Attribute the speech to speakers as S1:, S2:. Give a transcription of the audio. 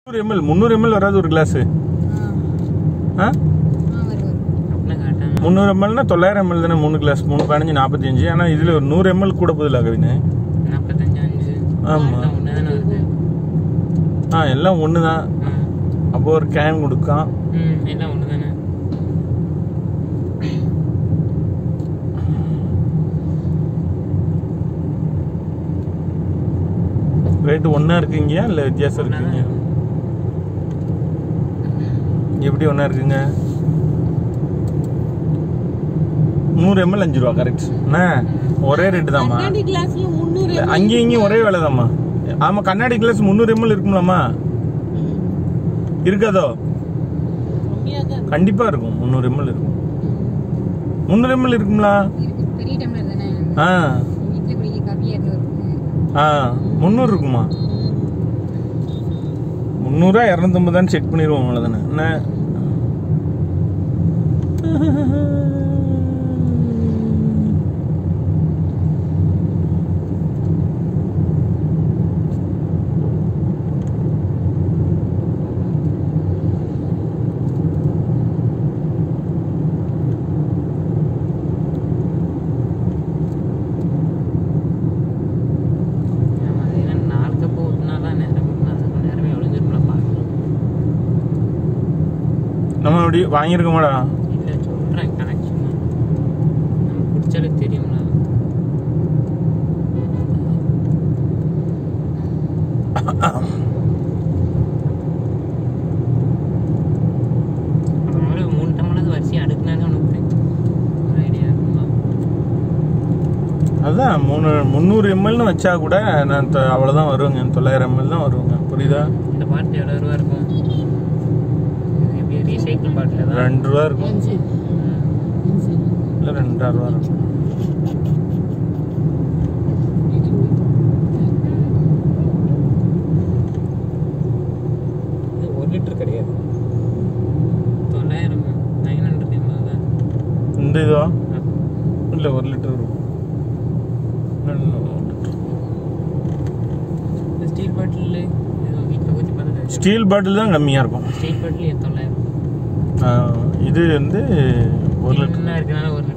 S1: முந்நூறு எம்எல் முந்நூறு எம்எல் வராது ஒரு கிளாஸ் ஆ
S2: ஆ வரும் வரும்
S3: அப்படின்னா காட்டாம
S1: முந்நூறு எம்எல்னா தொள்ளாயிரம் எம்எல் தானே மூணு கிளாஸ் மூணு பதினஞ்சு நாற்பத்தி அஞ்சு ஆனால் இதில் ஒரு நூறு எம்எல் கூட போதில்ல கவினு
S3: நாற்பத்தஞ்சு அஞ்சு
S1: ஆமா.
S3: ஒன்று தானே வருது
S1: ஆ எல்லாம் ஒன்று தான்
S3: ஆ.
S1: அப்போ ஒரு கேன் கொடுக்கான்
S3: ம் எல்லாம் ஒன்று தானே
S1: ரேட்டு ஒன்றா இருக்குங்க இல்லை வித்தியாசம் இருக்குங்க எப்படி ஒன்றா இருக்குங்க நூறு எம்எல் அஞ்சு ரூபா கரெக்ட் என்ன ஒரே ரேட்டு தாம்மா
S2: கண்ணாடி கிளாஸ்ல முந்நூறு
S1: இல்ல, அங்கேயும் இங்கேயும் ஒரே விலை தாம்மா ஆமா கண்ணாடி கிளாஸ் முந்நூறு எம்எல் இருக்கும்லாமா இருக்காதோ
S2: கம்மியாக தான் இருக்கு.
S1: கண்டிப்பா இருக்கும் முந்நூறு எம்எல் இருக்கும் முந்நூறு எம்எல் இருக்குங்களா
S2: இருக்கு பெரிய டம்ளர் தானே
S1: ஆ
S2: வீட்டில் குடிக்க காப்பி இரநூறு
S1: ஆ முந்நூறு இருக்குமா முந்நூறா இரநூத்தம்பதான்னு செக் பண்ணிடுவோம் அவ்வளோதானே என்ன
S3: ஆமா, அது என்ன நாலு கப்பு ஊற்றினா தான் நேரம் அதுக்கு நேரமே ஒழிஞ்சிரும்ல பார்க்கலாம்
S1: நம்ம அப்படி வாங்கியிருக்க மாடா
S3: இல்லை சொல்கிறேன் கனெக்ஷன் நம்ம குடிச்சாலே தெரியும்ல அப்புறமேல மூணு டம்ளர் வரிசையை அடுக்குனாலே உனக்கு ஒரு ஐடியா இருக்குமா
S1: அதான் மூணு முந்நூறு எம்எல்னு வச்சா கூட நான் தொ- அவ்வளவுதான் வருவேங்க தொள்ளாயிரம் எம்எல் தான் வருவேங்க புரியுதா
S3: இந்த பாட்டில் எவ்வளோ ரூபா இருக்கும் இது எப்படி ரீசைக்கிள் பாட்டில் தான்
S1: ரெண்டு ரூபா இருக்கும்
S2: அஞ்சு
S3: ம்.
S2: அஞ்சு
S1: இல்லை ரெண்டாயிரம் ரூபா இருக்கும்
S3: இது ஒரு லிட்டர் கிடையாது தொள்ளாயிரம் நைன் ஹண்ட்ரட் எம்எல் தான்
S1: இந்த இதோ இல்லை ஒரு லிட்டர் இருக்கும் இல்ல, ஒரு liter.
S3: இந்த ஸ்டீல் பாட்டில் இது வீட்டில் ஊற்றி பார்த்தா
S1: ஸ்டீல் பாட்டில் தான் கம்மியாக இருக்கும்
S3: ஸ்டீல் பாட்டில் தொள்ளாயிரம்
S1: ஆ, இது வந்து ஒரு லிட்டர்
S3: சின்னதாக இருக்கனால ஒரு